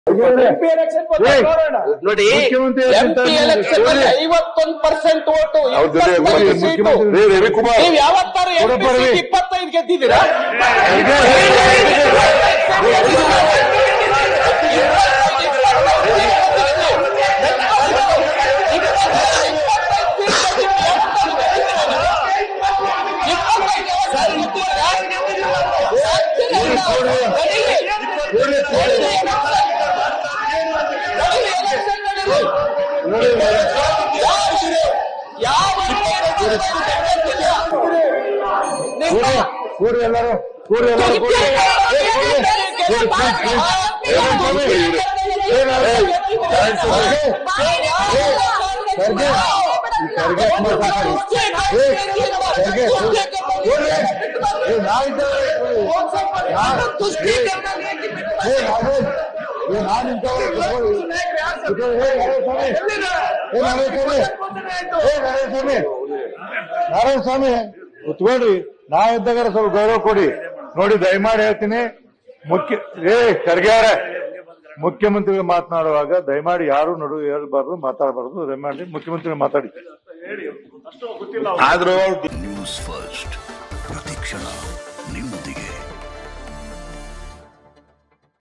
MP election ನೋಡೋಣ ನೋಡಿ ಮುಖ್ಯಮಂತ್ರಿ ಎಂಪಿ ಎಲೆಕ್ಷನ್ ಅಲ್ಲಿ ಐವತ್ತೊಂದು ಪರ್ಸೆಂಟ್ ಓಟು ಅವ್ರ ಜೊತೆ ಇಪ್ಪತ್ತೈದು ಮುಖ್ಯ- ಸೀಟು ರೇ ರವಿಕುಮಾರ್ ನೀವ್ ಯಾವತ್ತಾರು ಎಂಪಿ ಕೊಡಪ್ಪ ರವಿ. ಸೀಟ್ ಇಪ್ಪತ್ತೈದು ಗೆದ್ದಿದ್ದೀರಾ ಯಾವ ಕೂಡ್ರಿ ಎಲ್ಲರೂ ಕೂಡ್ರಿ ಎಲ್ಲರೂ ಕೂಡ್ರಿ. ಏ, ನಾವಿದ್ದೇವೆ. ಏ, ನಾಗೇಶ್, ಏ, ನಾನ್ ಇಂಥವ್ರು ಕುತ್ಕೊಳ್ಳಿ. ಕುತ್ಕೊಳ್ಳಿ. ಏ, ನಾರಾಯಣ ಸ್ವಾಮಿ. ಏ, ನಾರಾಯಣ ಸ್ವಾಮಿ. ಏ, ನಾರಾಯಣ ಸ್ವಾಮಿ. ನಾರಾಯಣ ಸ್ವಾಮಿ ಕುತ್ಕೊಳ್ರಿ ನಾ ಇದ್ದಾಗ ಸ್ವಲ್ಪ ಗೌರವ ಕೊಡಿ ನೋಡಿ ದಯಮಾಡಿ ಹೇಳ್ತೀನಿ ಮುಖ್ಯ ಏ ಖರ್ಗ್ಯಾರ ಮುಖ್ಯಮಂತ್ರಿಗಳು ಮಾತನಾಡುವಾಗ ದಯಮಾಡಿ ಯಾರು ನಡು ಹೇಳ್ಬಾರ್ದು ಮಾತಾಡಬಾರ್ದು ದಯಮಾಡಿ ಮುಖ್ಯಮಂತ್ರಿ ಮಾತಾಡಿ ಆದ್ರೂ ನ್ಯೂಸ್ ಫಸ್ಟ್ ಪ್ರತಿಕ್ಷಣ